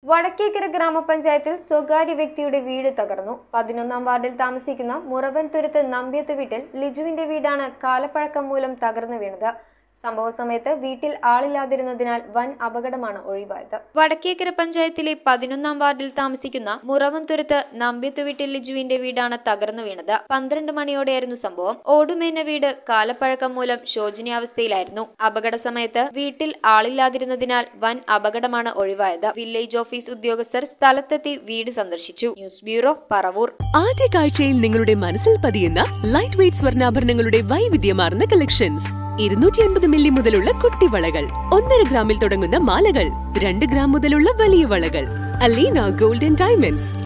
വടക്കേക്കര ഗ്രാമപഞ്ചായത്തിൽ സ്വകാര്യ വ്യക്തിയുടെ വീട് തകർന്നു പതിനൊന്നാം വാർഡിൽ താമസിക്കുന്ന മുറവൻതുരുത്ത് നമ്പ്യത്ത് വീട്ടിൽ ലിജുവിന്റെ വീടാണ് കാലപ്പഴക്കം മൂലം തകർന്നു വീണത് സംഭവ സമയത്ത് വീട്ടിൽ ആളില്ലാതിരുന്നതിനാൽ വൻ അപകടമാണ് ഒഴിവായത് വടക്കേക്കര പഞ്ചായത്തിലെ പതിനൊന്നാം വാർഡിൽ താമസിക്കുന്ന മുറവൻതുരുത്ത് നമ്പ്യത്ത് വീട്ടിൽ ലിജുവിന്റെ വീടാണ് തകർന്നു വീണത് പന്ത്രണ്ട് മണിയോടെയായിരുന്നു സംഭവം ഓടുമേഞ്ഞ വീട് കാലപ്പഴക്കം മൂലം ശോചനീയാവസ്ഥയിലായിരുന്നു അപകട സമയത്ത് വീട്ടിൽ ആളില്ലാതിരുന്നതിനാൽ വൻ അപകടമാണ് ഒഴിവായത് വില്ലേജ് ഓഫീസ് ഉദ്യോഗസ്ഥർ സ്ഥലത്തെത്തി വീട് സന്ദർശിച്ചു ന്യൂസ് ബ്യൂറോ പറവൂർ ആദ്യ കാഴ്ചയിൽ നിങ്ങളുടെ മനസ്സിൽ പതിയുന്ന ലൈറ്റ് വെയ്റ്റ് സ്വർണ്ണാഭരണങ്ങളുടെ വൈവിധ്യമാർന്ന കളക്ഷൻസ് ഇരുന്നൂറ്റി അൻപത് മില്ലി മുതലുള്ള കുട്ടിവളകൾ ഒന്നര ഗ്രാമിൽ തുടങ്ങുന്ന മാലകൾ രണ്ട് ഗ്രാം മുതലുള്ള വലിയ വളകൾ അലീന ഗോൾഡൻ ഡയമണ്ട്സ്